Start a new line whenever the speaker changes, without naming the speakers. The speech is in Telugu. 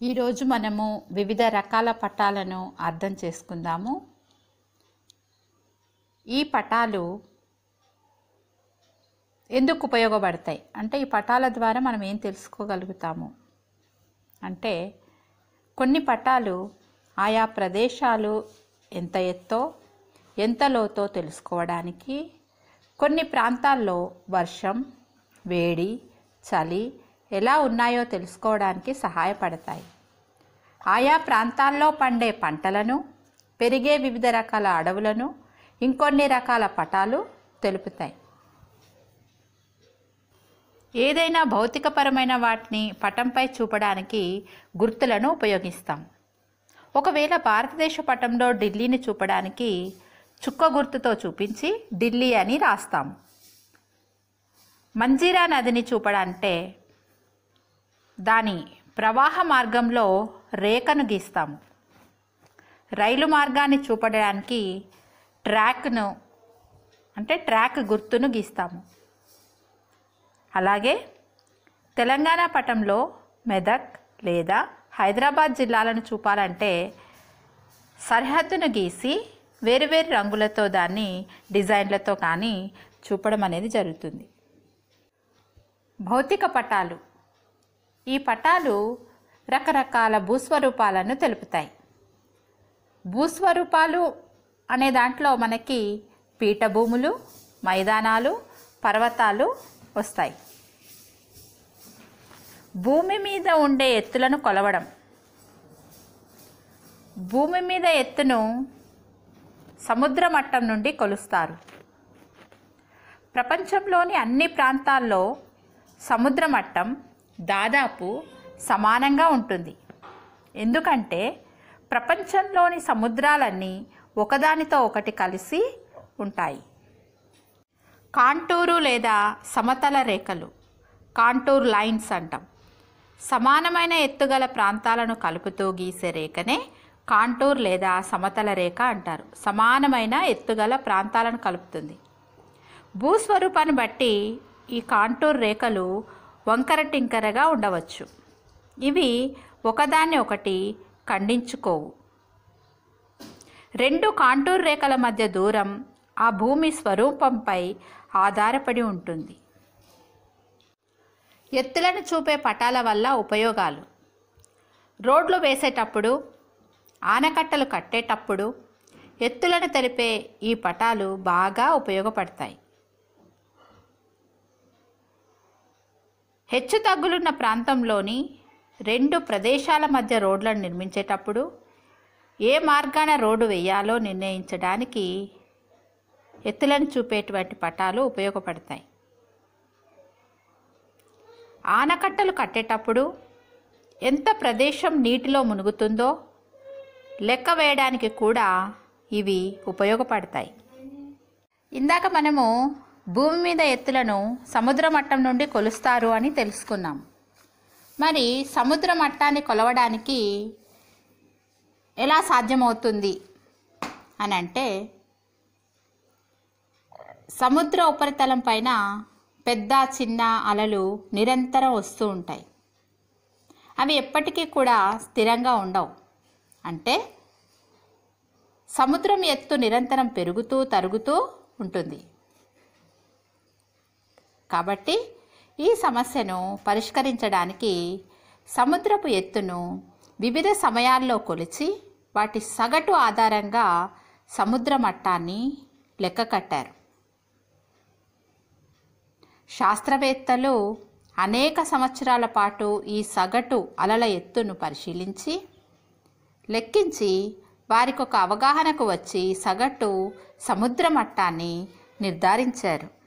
ఈరోజు మనము వివిధ రకాల పటాలను అర్థం చేసుకుందాము ఈ పటాలు ఎందుకు ఉపయోగపడతాయి అంటే ఈ పటాల ద్వారా మనం ఏం తెలుసుకోగలుగుతాము అంటే కొన్ని పటాలు ఆయా ప్రదేశాలు ఎంత ఎత్తో ఎంత లోతో తెలుసుకోవడానికి కొన్ని ప్రాంతాల్లో వర్షం వేడి చలి ఎలా ఉన్నాయో తెలుసుకోవడానికి సహాయపడతాయి ఆయా ప్రాంతాల్లో పండే పంటలను పెరిగే వివిధ రకాల అడవులను ఇంకొన్ని రకాల పటాలు తెలుపుతాయి ఏదైనా భౌతికపరమైన వాటిని పటంపై చూపడానికి గుర్తులను ఉపయోగిస్తాం ఒకవేళ భారతదేశ పటంలో ఢిల్లీని చూపడానికి చుక్క గుర్తుతో చూపించి ఢిల్లీ అని రాస్తాం మంజీరా నదిని చూపడంటే దాని ప్రవాహ మార్గంలో రేఖను గీస్తాము రైలు మార్గాన్ని చూపడానికి ట్రాక్ను అంటే ట్రాక్ గుర్తును గీస్తాము అలాగే తెలంగాణ పటంలో మెదక్ లేదా హైదరాబాద్ జిల్లాలను చూపాలంటే సరిహద్దును గీసి వేరువేరు రంగులతో దాన్ని డిజైన్లతో కానీ చూపడం అనేది జరుగుతుంది భౌతిక పటాలు ఈ పటాలు రకరకాల భూస్వరూపాలను తెలుపుతాయి భూస్వరూపాలు అనే దాంట్లో మనకి పీఠభూములు మైదానాలు పర్వతాలు వస్తాయి భూమి మీద ఉండే ఎత్తులను కొలవడం భూమి మీద ఎత్తును సముద్ర మట్టం నుండి కొలుస్తారు ప్రపంచంలోని అన్ని ప్రాంతాల్లో సముద్ర మట్టం దాదాపు సమానంగా ఉంటుంది ఎందుకంటే ప్రపంచంలోని సముద్రాలన్నీ ఒకదానితో ఒకటి కలిసి ఉంటాయి కాంటూరు లేదా సమతల రేఖలు కాంటూర్ లైన్స్ అంటాం సమానమైన ఎత్తుగల ప్రాంతాలను కలుపుతూ గీసే రేఖనే కాంటూర్ లేదా సమతల రేఖ అంటారు సమానమైన ఎత్తుగల ప్రాంతాలను కలుపుతుంది భూస్వరూపాన్ని బట్టి ఈ కాంటూర్ రేఖలు వంకర టింకరగా ఉండవచ్చు ఇవి ఒకదాన్ని ఒకటి ఖండించుకోవు రెండు కాంటూర్ రేఖల మధ్య దూరం ఆ భూమి స్వరూపంపై ఆధారపడి ఉంటుంది ఎత్తులను చూపే పటాల వల్ల ఉపయోగాలు రోడ్లు వేసేటప్పుడు ఆనకట్టలు కట్టేటప్పుడు ఎత్తులను తెలిపే ఈ పటాలు బాగా ఉపయోగపడతాయి హెచ్చు తగ్గులున్న ప్రాంతంలోని రెండు ప్రదేశాల మధ్య రోడ్లను నిర్మించేటప్పుడు ఏ మార్గాన రోడ్డు వేయాలో నిర్ణయించడానికి ఎత్తులను చూపేటువంటి పటాలు ఉపయోగపడతాయి ఆనకట్టలు కట్టేటప్పుడు ఎంత ప్రదేశం నీటిలో మునుగుతుందో లెక్క వేయడానికి కూడా ఇవి ఉపయోగపడతాయి ఇందాక మనము భూమి మీద ఎత్తులను సముద్ర మట్టం నుండి కొలుస్తారు అని తెలుసుకున్నాం మరి సముద్ర మట్టాన్ని కొలవడానికి ఎలా సాధ్యమవుతుంది అని అంటే సముద్ర ఉపరితలం పైన పెద్ద చిన్న అలలు నిరంతరం వస్తూ ఉంటాయి అవి ఎప్పటికీ కూడా స్థిరంగా ఉండవు అంటే సముద్రం ఎత్తు నిరంతరం పెరుగుతూ తరుగుతూ ఉంటుంది కాబట్టి ఈ సమస్యను పరిష్కరించడానికి సముద్రపు ఎత్తును వివిధ సమయాల్లో కొలిచి వాటి సగటు ఆధారంగా సముద్ర మట్టాన్ని లెక్క కట్టారు శాస్త్రవేత్తలు అనేక సంవత్సరాల పాటు ఈ సగటు అలల ఎత్తును పరిశీలించి లెక్కించి వారికి ఒక అవగాహనకు వచ్చి సగటు సముద్ర మట్టాన్ని నిర్ధారించారు